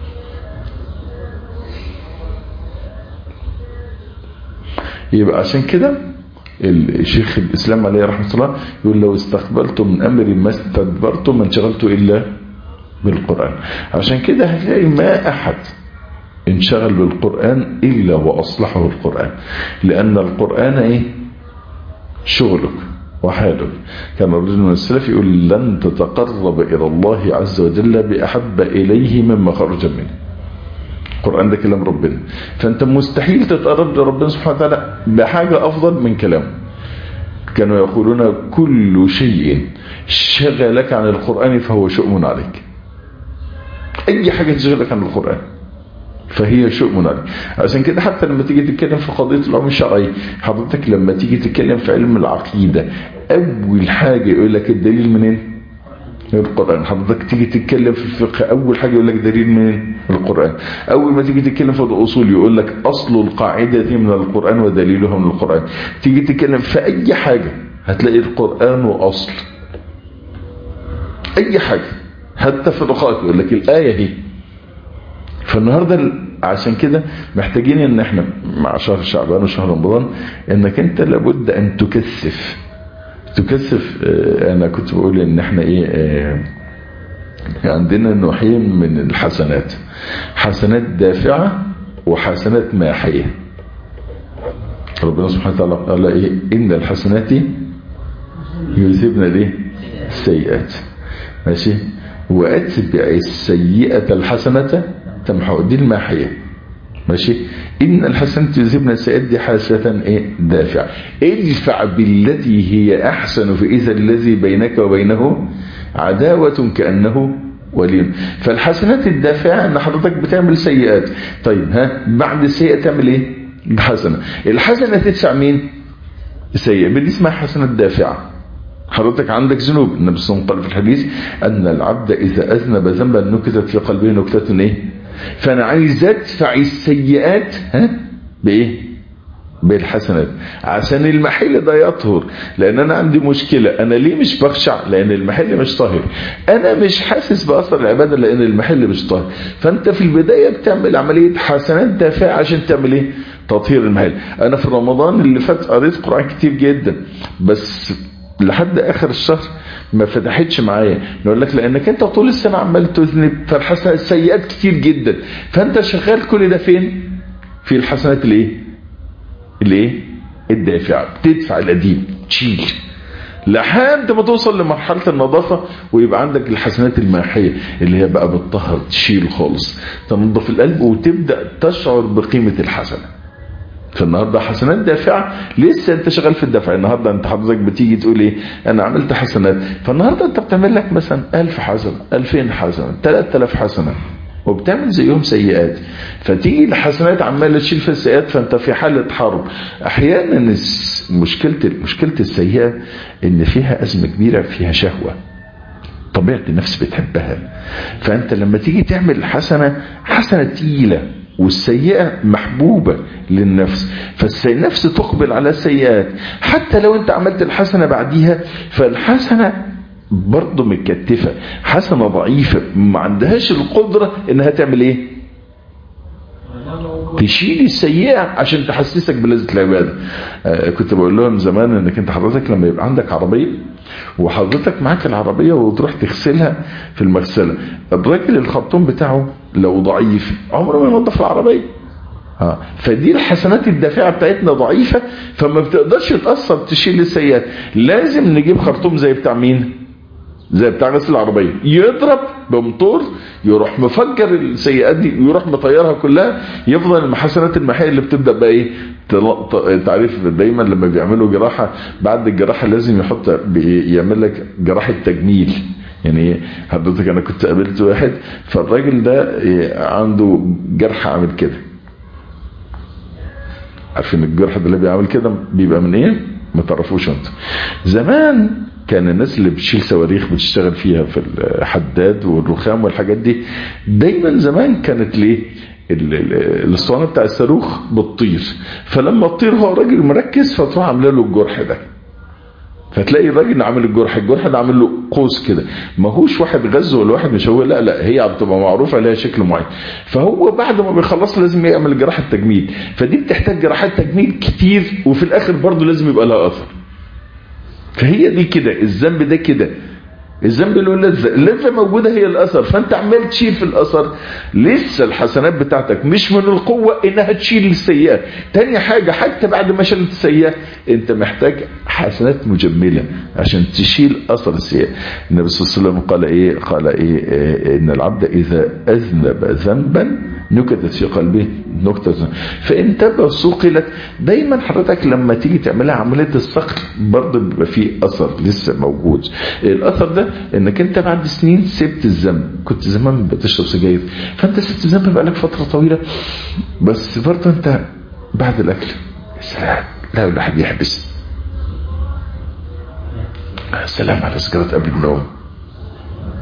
يبقى عشان كده الشيخ الإسلام عليه رحمة الله يقول لو استقبلت من أمري ما استدبرت ما انشغلت إلا بالقرآن عشان كده هتلاقي ما أحد انشغل بالقرآن إلا وأصلحه القرآن لأن القرآن إيه شغلك وحالك كان الرجل من السلف يقول لن تتقرب إلى الله عز وجل بأحب إليه مما خرج منه القرآن ده كلام ربنا فأنت مستحيل تتقرب لربنا سبحانه وتعالى بحاجة أفضل من كلامه كانوا يقولون كل شيء شغلك عن القرآن فهو شؤم عليك أي حاجة تشغلك عن القرآن فهي شؤم عليك عشان كده حتى لما تيجي تتكلم في قضية العلوم الشرعي حضرتك لما تيجي تتكلم في علم العقيدة أول حاجة يقول لك الدليل منين القرآن حضرتك تيجي تتكلم في الفقه أول حاجة يقول لك دليل من القرآن أول ما تيجي تتكلم في الأصول يقول لك أصل القاعدة من القرآن ودليلها من القرآن تيجي تتكلم في أي حاجة هتلاقي القرآن وأصل أي حاجة حتى في الرقائق يقول لك الآية هي فالنهاردة عشان كده محتاجين ان احنا مع شهر شعبان وشهر رمضان انك انت لابد ان تكثف تكثف اه انا كنت بقول ان احنا ايه اه عندنا نوعين من الحسنات حسنات دافعة وحسنات ماحية ربنا سبحانه وتعالى قال ايه ان الحسنات يذهبن الايه السيئات ماشي واتبع السيئة الحسنة تمحو دي الماحية ماشي ان الحسنة يذهبن السيئات دي حاسة ايه دافع ادفع بالتي هي احسن فاذا الذي بينك وبينه عداوة كأنه ولي فالحسنات الدافعة ان حضرتك بتعمل سيئات طيب ها بعد السيئة تعمل ايه الحسنة الحسنة تدفع مين السيئة دي اسمها حسنة دافعة حضرتك عندك ذنوب النبي صلى الله عليه وسلم قال في الحديث ان العبد اذا اذنب ذنبا نكتت في قلبه نكتة ايه فانا عايز ادفع السيئات ها بايه بالحسنات عشان المحل ده يطهر لان انا عندي مشكلة انا ليه مش بخشع لان المحل مش طاهر انا مش حاسس باثر العبادة لان المحل مش طاهر فانت في البداية بتعمل عملية حسنات دافعة عشان تعمل ايه تطهير المحل انا في رمضان اللي فات قريت قرآن كتير جدا بس لحد اخر الشهر ما فتحتش معايا نقول لك لانك انت طول السنه عمال تذنب فالحسنات السيئات كتير جدا فانت شغال كل ده فين في الحسنات الايه الايه الدافعه بتدفع القديم تشيل لحد ما توصل لمرحلة النظافة ويبقى عندك الحسنات الماحية اللي هي بقى بتطهر تشيل خالص تنظف القلب وتبدأ تشعر بقيمة الحسنة فالنهارده حسنات دافعه لسه انت شغال في الدفع النهارده انت حضرتك بتيجي تقول ايه انا عملت حسنات فالنهارده انت بتعمل لك مثلا 1000 حسنه 2000 حسنه 3000 حسنه وبتعمل زيهم سيئات فتيجي الحسنات عماله تشيل في السيئات فانت في حاله حرب احيانا مشكله مشكله السيئه ان فيها ازمه كبيره فيها شهوه طبيعه النفس بتحبها فانت لما تيجي تعمل حسنه حسنه تقيله والسيئة محبوبة للنفس فالنفس تقبل على السيئات حتى لو انت عملت الحسنة بعديها فالحسنة برضه متكتفة حسنة ضعيفة ما عندهاش القدرة انها تعمل ايه تشيل السيئة عشان تحسسك بلذة العبادة آه كنت بقول لهم زمان انك انت حضرتك لما يبقى عندك عربية وحضرتك معاك العربية وتروح تغسلها في المغسلة الراجل الخرطوم بتاعه لو ضعيف عمره ما ينظف العربية ها فدي الحسنات الدافعة بتاعتنا ضعيفة فما بتقدرش تأثر تشيل السيئات لازم نجيب خرطوم زي بتاع مين زي بتاع غسل العربية يضرب بمطور يروح مفجر السيئات دي ويروح مطيرها كلها يفضل المحسنات المحية اللي بتبدأ بقى ايه تعرف دايما لما بيعملوا جراحة بعد الجراحة لازم يحط يعمل لك جراحة تجميل يعني حضرتك انا كنت قابلت واحد فالراجل ده عنده جرح عامل كده عارفين الجرح ده اللي بيعمل كده بيبقى من ايه ما تعرفوش انت زمان كان الناس اللي بتشيل صواريخ بتشتغل فيها في الحداد والرخام والحاجات دي دايما زمان كانت ليه الاسطوانه بتاع الصاروخ بتطير فلما تطير هو راجل مركز فتروح عامله له الجرح ده فتلاقي الراجل عامل الجرح الجرح ده عامل له قوس كده ما هوش واحد غزه ولا واحد مش هو لا لا هي بتبقى معروفه لها شكل معين فهو بعد ما بيخلص لازم يعمل جراحه تجميل فدي بتحتاج جراحات تجميل كتير وفي الاخر برضه لازم يبقى لها اثر فهي دي كده الذنب ده كده الذنب له لذة اللذة موجودة هي الأثر فأنت عمال تشيل في الأثر لسه الحسنات بتاعتك مش من القوة إنها تشيل السيئات تاني حاجة حتى بعد ما شلت السيئة أنت محتاج حسنات مجملة عشان تشيل أثر السيئة النبي صلى الله عليه وسلم قال إيه قال إيه, إيه إن العبد إذا أذنب ذنبا نكتت في قلبه نكتة فإن تبقى سوقلت دايما حضرتك لما تيجي تعملها عملية الصقل برضه بيبقى فيه أثر لسه موجود الأثر ده إنك أنت بعد سنين سبت الذنب كنت زمان بتشرب سجاير فأنت سبت الذنب بقالك فترة طويلة بس برضه أنت بعد الأكل سلام لا الواحد يحبس السلام على سجارة قبل النوم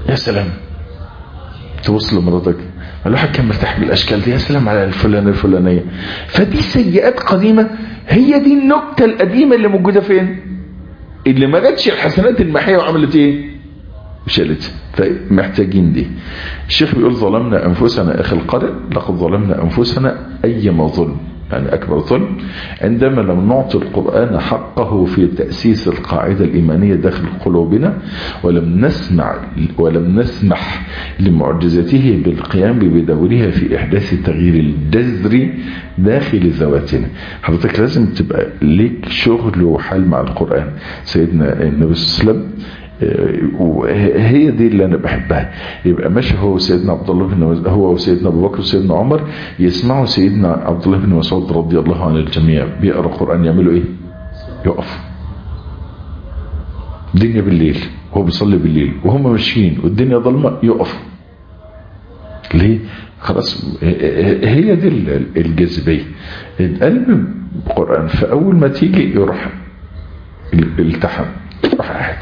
يا سلام تبص لمراتك الواحد كان مرتاح بالاشكال دي يا سلام على الفلانه الفلانيه فدي سيئات قديمه هي دي النكته القديمه اللي موجوده فين اللي ما جاتش الحسنات المحيه وعملت ايه شالت فمحتاجين دي الشيخ بيقول ظلمنا انفسنا اخي القارئ لقد ظلمنا انفسنا ايما ظلم يعني أكبر ظلم عندما لم نعطي القرآن حقه في تأسيس القاعدة الإيمانية داخل قلوبنا ولم نسمع ولم نسمح لمعجزته بالقيام بدورها في إحداث التغيير الجذري داخل ذواتنا حضرتك لازم تبقى ليك شغل وحال مع القرآن سيدنا النبي صلى الله عليه وسلم وهي دي اللي انا بحبها يبقى ماشي هو سيدنا عبد الله بن هو وسيدنا ابو بكر وسيدنا عمر يسمعوا سيدنا عبد الله بن مسعود رضي الله عن الجميع بيقرا القران يعملوا ايه يقف الدنيا بالليل هو بيصلي بالليل وهم ماشيين والدنيا ضلمه يقف ليه خلاص هي دي الجاذبيه القلب القران فاول ما تيجي يروح التحم يروح قاعد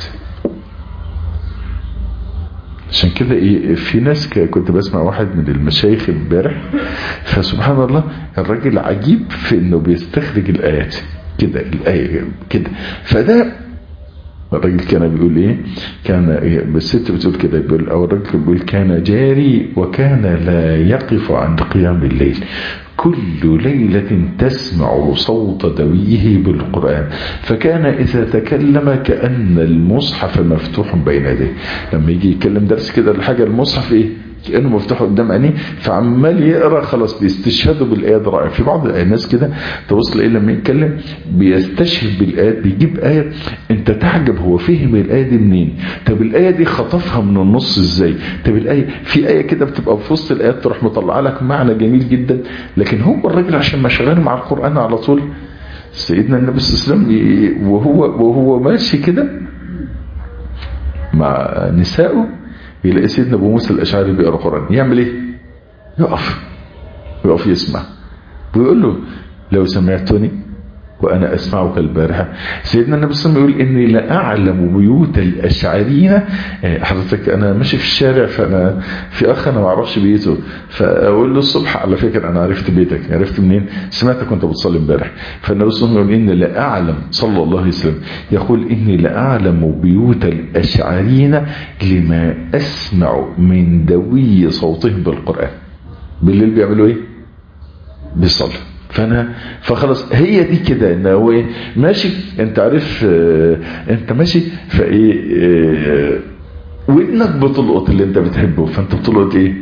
عشان كده ايه في ناس كنت بسمع واحد من المشايخ امبارح فسبحان الله الراجل عجيب في انه بيستخرج الايات كده الايه كده فده الراجل كان بيقول ايه كان إيه الست بتقول كده بيقول او الراجل بيقول كان جاري وكان لا يقف عند قيام الليل كل ليلة تسمع صوت دويه بالقرآن فكان إذا تكلم كأن المصحف مفتوح بين يديه لما يجي يتكلم درس كده الحاجة المصحف إيه كأنه مفتوح قدام عينيه فعمال يقرا خلاص بيستشهدوا بالآيات رائع في بعض الناس كده تبص لإيه لما يتكلم بيستشهد بالآيات بيجيب آية أنت تعجب هو فهم الآية دي منين طب الآية دي خطفها من النص إزاي طب الآية في آية كده بتبقى في وسط الآيات تروح مطلع لك معنى جميل جدا لكن هو الراجل عشان مشغول مع القرآن على طول سيدنا النبي صلى الله عليه وسلم وهو وهو ماشي كده مع نسائه يلاقي سيدنا ابو موسى الاشعري بيقرا قران يعمل ايه يقف يقف يسمع ويقول له لو سمعتني وانا اسمعك البارحه سيدنا النبي صلى الله عليه وسلم يقول اني لاعلم بيوت الاشعريين حضرتك انا ماشي في الشارع فانا في اخ انا ما اعرفش بيته فاقول له الصبح على فكره انا عرفت بيتك عرفت منين سمعتك وانت بتصلي امبارح فالنبي صلى الله عليه وسلم يقول اني لاعلم صلى الله عليه وسلم يقول اني لاعلم بيوت الاشعريين لما اسمع من دوي صوتهم بالقران بالليل بيعملوا ايه بيصلوا فانا فخلاص هي دي كده ان هو ايه ماشي انت عارف اه انت ماشي فايه اه ودنك بتلقط اللي انت بتحبه فانت بتلقط ايه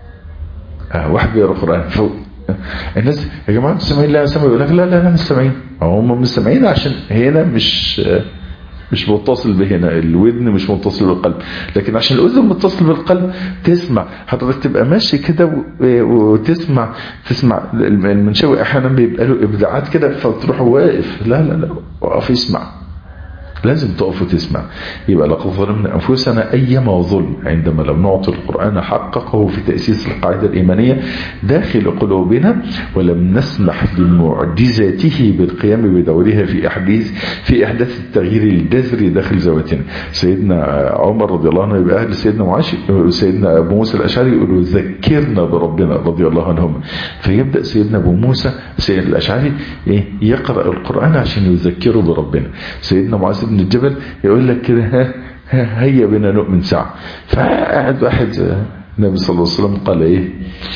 اه واحد بيقرا قران فوق الناس يا جماعه انتوا سامعين لا سامعين يقول لك لا لا لا مش سامعين هم مش سامعين عشان هنا مش مش متصل بهنا الودن مش متصل بالقلب لكن عشان الاذن متصل بالقلب تسمع حضرتك تبقى ماشي كده وتسمع تسمع المنشوي احيانا بيبقى له ابداعات كده فتروح واقف لا لا لا وقف يسمع لازم تقف وتسمع يبقى لقد ظلمنا أنفسنا أيما ظلم عندما لم نعطي القرآن حققه في تأسيس القاعدة الإيمانية داخل قلوبنا ولم نسمح لمعجزاته بالقيام بدورها في أحداث في إحداث التغيير الجذري داخل ذواتنا سيدنا عمر رضي الله عنه يبقى أهل سيدنا معاش سيدنا أبو موسى الأشعري يقول ذكرنا بربنا رضي الله عنهم فيبدأ سيدنا أبو موسى سيدنا الأشعري يقرأ القرآن عشان يذكره بربنا سيدنا معاذ بن الجبل يقول لك كده ها ها هيا بنا نؤمن ساعة فقعد واحد النبي صلى الله عليه وسلم قال ايه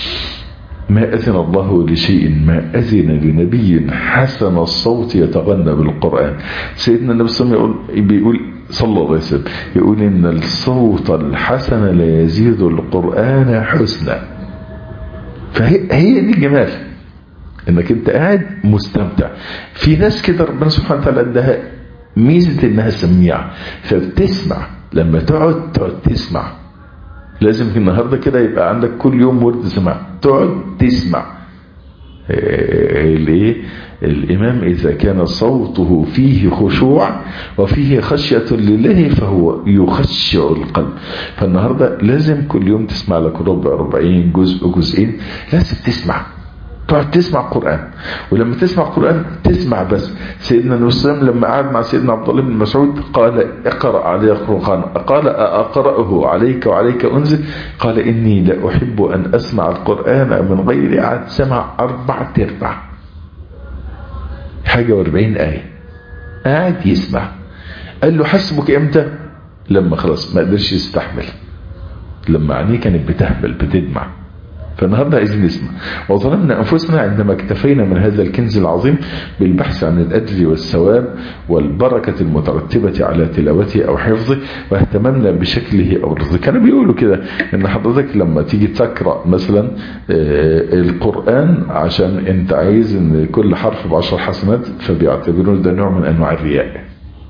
ما أذن الله لشيء ما أذن لنبي حسن الصوت يتغنى بالقرآن سيدنا النبي صلى الله عليه وسلم بيقول صلى الله عليه وسلم يقول إن الصوت الحسن لا يزيد القرآن حسنا فهي هي دي الجمال انك انت قاعد مستمتع في ناس كده ربنا سبحانه وتعالى اداها ميزة انها سميعة فبتسمع لما تقعد تقعد تسمع لازم النهاردة كده يبقى عندك كل يوم ورد سماع تقعد تسمع الايه الامام اذا كان صوته فيه خشوع وفيه خشية لله فهو يخشع القلب فالنهاردة لازم كل يوم تسمع لك ربع ربعين جزء جزئين لازم تسمع تقعد تسمع قرآن ولما تسمع قرآن تسمع بس سيدنا النبي صلى الله عليه وسلم لما قعد مع سيدنا عبد الله بن مسعود قال اقرأ علي القرآن قال أقرأه عليك وعليك أنزل قال إني لا أحب أن أسمع القرآن من غير عاد سمع أربع تربع حاجة واربعين آية قاعد يسمع قال له حسبك امتى لما خلاص ما قدرش يستحمل لما عينيه كانت بتهبل بتدمع فالنهارده عايزين نسمع وظلمنا انفسنا عندما اكتفينا من هذا الكنز العظيم بالبحث عن الاجر والثواب والبركه المترتبه على تلاوته او حفظه واهتممنا بشكله او لفظه كانوا بيقولوا كده ان حضرتك لما تيجي تقرا مثلا القران عشان انت عايز ان كل حرف بعشر حسنات فبيعتبروا ده نوع من انواع الرياء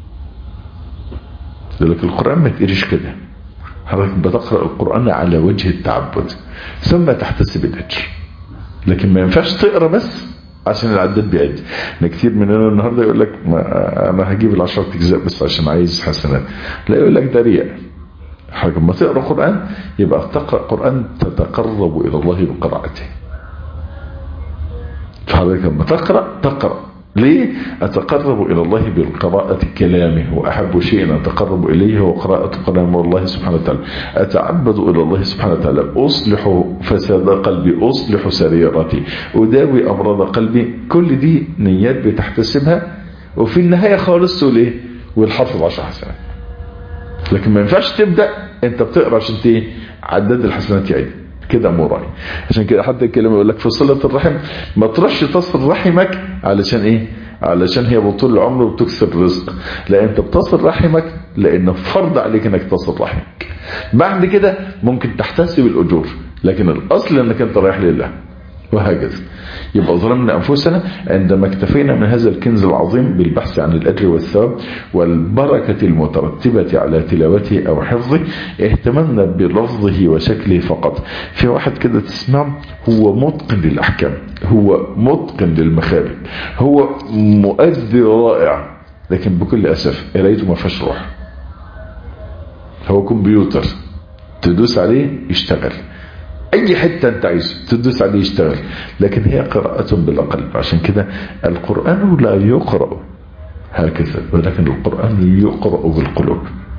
لك القران ما تقريش كده حضرتك بتقرأ القرآن على وجه التعبد ثم تحتسب الأجر لكن ما ينفعش تقرأ بس عشان العداد بيعد ان كتير مننا النهارده يقول لك ما انا هجيب العشرة اجزاء بس عشان عايز حسنات لا يقول لك ده رياء حضرتك لما تقرا قرآن يبقى تقرأ قرآن تتقرب إلى الله بقراءته فحضرتك لما تقرأ تقرأ ليه أتقرب إلى الله بالقراءة كلامه وأحب شيء أن أتقرب إليه هو قراءة كلام الله سبحانه وتعالى أتعبد إلى الله سبحانه وتعالى أصلح فساد قلبي أصلح سريرتي أداوي أمراض قلبي كل دي نيات بتحتسبها وفي النهاية خالص تقول إيه والحفظ عشر حسنات لكن ما ينفعش تبدأ أنت بتقرأ عشان إيه عداد الحسنات يعيد كده مراعي عشان كده حتى الكلمة يقول لك في صلة الرحم ما ترش تصل رحمك علشان ايه علشان هي بطول العمر وبتكسر الرزق لا انت بتصل رحمك لان فرض عليك انك تصل رحمك بعد كده ممكن تحتسب الاجور لكن الاصل انك انت رايح لله وهكذا يبقى ظلمنا أنفسنا عندما اكتفينا من هذا الكنز العظيم بالبحث عن الأجر والثواب والبركة المترتبة على تلاوته أو حفظه اهتممنا بلفظه وشكله فقط في واحد كده تسمع هو متقن للأحكام هو متقن للمخارج هو مؤدي رائع لكن بكل أسف قرايته ما فيهاش روح هو كمبيوتر تدوس عليه يشتغل اي حتة انت عايزه تدوس عليه يشتغل لكن هي قراءة بالقلب عشان كده القرآن لا يقرأ هكذا ولكن القرآن يقرأ بالقلوب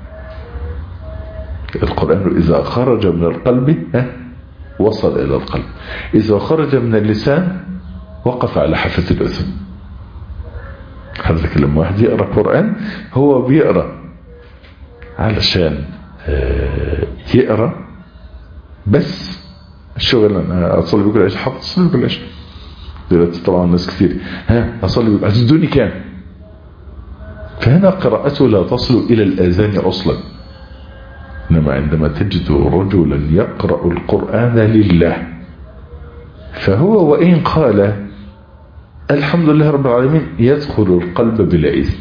القرآن إذا خرج من القلب وصل إلى القلب إذا خرج من اللسان وقف على حافة الأذن حضرتك لما واحد يقرأ قرآن هو بيقرأ علشان يقرأ بس الشغل انا اصلي بكره العشاء حاطط اصلي بكره العشاء دلوقتي طبعا ناس كتير ها اصلي بكره هتدوني كام فهنا قراءته لا تصل الى الاذان اصلا انما عندما تجد رجلا يقرا القران لله فهو وان قال الحمد لله رب العالمين يدخل القلب بلا اذن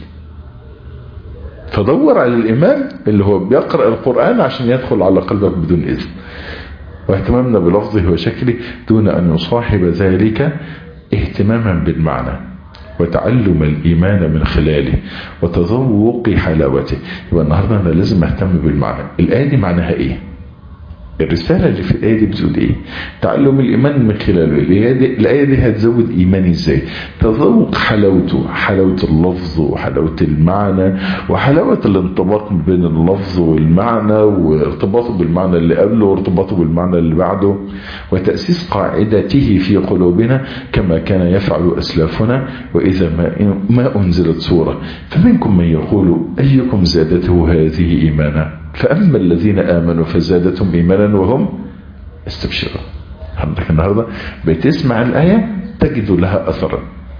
فدور على الامام اللي هو بيقرا القران عشان يدخل على قلبك بدون اذن واهتمامنا بلفظه وشكله دون أن يصاحب ذلك اهتماما بالمعنى وتعلم الإيمان من خلاله وتذوق حلاوته يبقى النهاردة أنا لازم أهتم بالمعنى الآية دي معناها إيه الرسالة اللي في الآية دي بتقول إيه تعلم الإيمان من خلاله الآية دي, الآية دي هتزود إيماني إزاي تذوق حلاوته حلاوة اللفظ وحلاوة المعنى وحلاوة الانطباق بين اللفظ والمعنى وارتباطه بالمعنى اللي قبله وارتباطه بالمعنى اللي بعده وتأسيس قاعدته في قلوبنا كما كان يفعل أسلافنا وإذا ما, ما أنزلت سورة فمنكم من يقول أيكم زادته هذه إيمانا فأما الذين آمنوا فزادتهم إيمانا وهم استبشرون حضرتك النهاردة بتسمع الآية تجد لها أثرا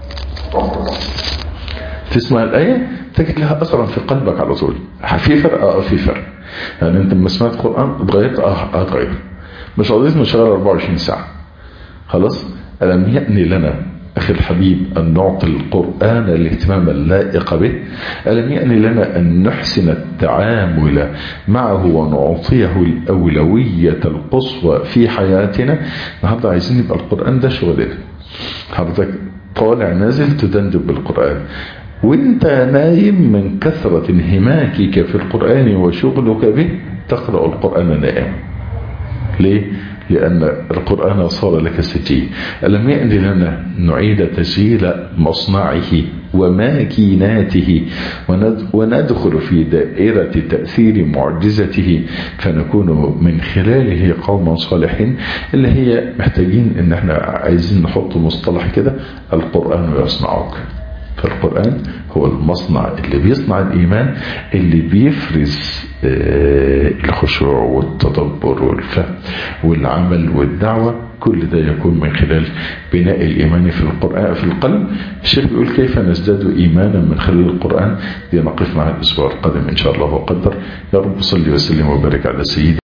تسمع الآية تجد لها أثرا في قلبك على طول في فرق اه في فرق يعني انت لما سمعت قرآن اتغيرت اه هتغير مش قضية نشغل 24 ساعة خلاص ألم يأني لنا أخي الحبيب أن نعطي القرآن الاهتمام اللائق به ألم يأني لنا أن نحسن التعامل معه ونعطيه الأولوية القصوى في حياتنا النهارده عايزين يبقى القرآن ده شغلنا حضرتك طالع نازل تدندب بالقرآن وانت نايم من كثرة انهماكك في القرآن وشغلك به تقرأ القرآن نائم ليه؟ لأن القرآن صار لك سجي ألم يأن لنا نعيد تسجيل مصنعه وماكيناته وندخل في دائرة تأثير معجزته فنكون من خلاله قوما صالحين اللي هي محتاجين ان احنا عايزين نحط مصطلح كده القرآن يصنعك فالقرآن هو المصنع اللي بيصنع الإيمان اللي بيفرز الخشوع والتدبر والفهم والعمل والدعوة كل ده يكون من خلال بناء الإيمان في القرآن في القلب الشيخ بيقول كيف نزداد إيمانا من خلال القرآن دي نقف مع الأسبوع القادم إن شاء الله وقدر يا رب صلي وسلم وبارك على سيدنا